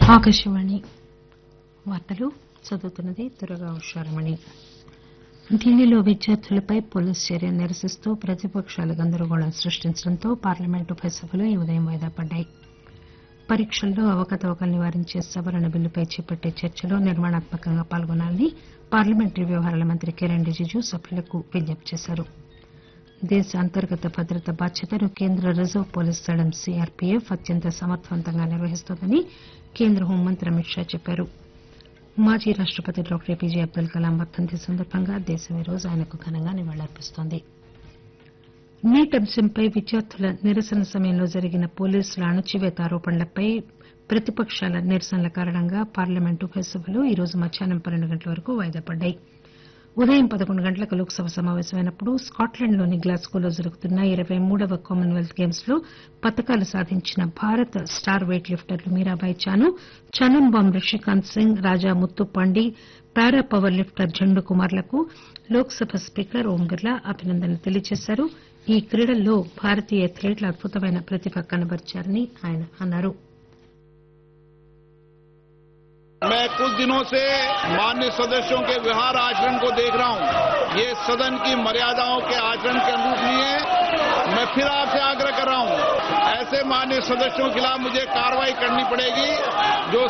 ఆకాశవాణి వార్తలు చదువుతున్నది దుర్గా ఉషారమణి ఢిల్లీలో విద్యార్థులపై పోలీసు చర్యను నిరసిస్తూ ప్రతిపకాలు గందరగోళం సృష్టించడంతో పార్లమెంట్ ఉభయ సభలు ఈ ఉదయం వాయిదా పడ్డాయి పరీక్షల్లో అవకతవకలు నివారించే సవరణ బిల్లుపై చేపట్టే చర్చలో నిర్మాణాత్మకంగా పాల్గొనాలని పార్లమెంటరీ వ్యవహారాల మంత్రి కిరణ్ రిజిజు సభ్యులకు విజ్ఞప్తి చేశారు దేశ అంతర్గత భద్రత బాధ్యతను కేంద్ర రిజర్వ్ పోలీస్ దళం సీఆర్పీఎఫ్ అత్యంత సమర్థవంతంగా నిర్వహిస్తోందని కేంద్ర హోంమంత్రి అమిత్ షా చెప్పారు మాజీ రాష్టపతి డాక్టర్ ఏపీజే అబ్దుల్ కలాం వర్దంతి సందర్భంగా దేశం ఈరోజు ఆయనకు ఘనంగా నివాళులర్పిస్తోంది నీట్ అంశంపై విద్యార్థుల నిరసన సమయంలో జరిగిన పోలీసుల అణచివేత ఆరోపణలపై ప్రతిపకాల నిరసనల కారణంగా పార్లమెంట్ ఉభయ సభలు ఈరోజు మధ్యాహ్నం పన్నెండు గంటల వరకు వాయిదా పడ్డాయి ఉదయం పదకొండు గంటలకు లోక్సభ సమావేశమైనప్పుడు స్కాట్లాండ్లోని గ్లాస్గోలో జరుగుతున్న ఇరవై మూడవ కామన్వెల్త్ గేమ్స్ లో పతకాలు సాధించిన భారత స్టార్ వెయిట్ లిప్టర్లు Mirabai Chanu Chanambam Rishikanth Singh Raja Muthupandi para power lifter Jandu కుమార్లకు లోక్సభ స్పీకర్ ఓం బిర్లా అభినందనలు తెలియజేశారు ఈ క్రీడల్లో భారతీయ అథ్లెట్లు అద్భుతమైన ప్రతిభ కనబరిచారని ఆయన అన్నారు मैं कुछ दिनों से मान्य सदस्यों के व्यवहार आचरण को देख रहा हूं ये सदन की मर्यादाओं के आचरण के अनुरूप नहीं है मैं फिर आपसे आग्रह कर रहा हूं ऐसे मान्य सदस्यों के खिलाफ मुझे कार्रवाई करनी पड़ेगी जो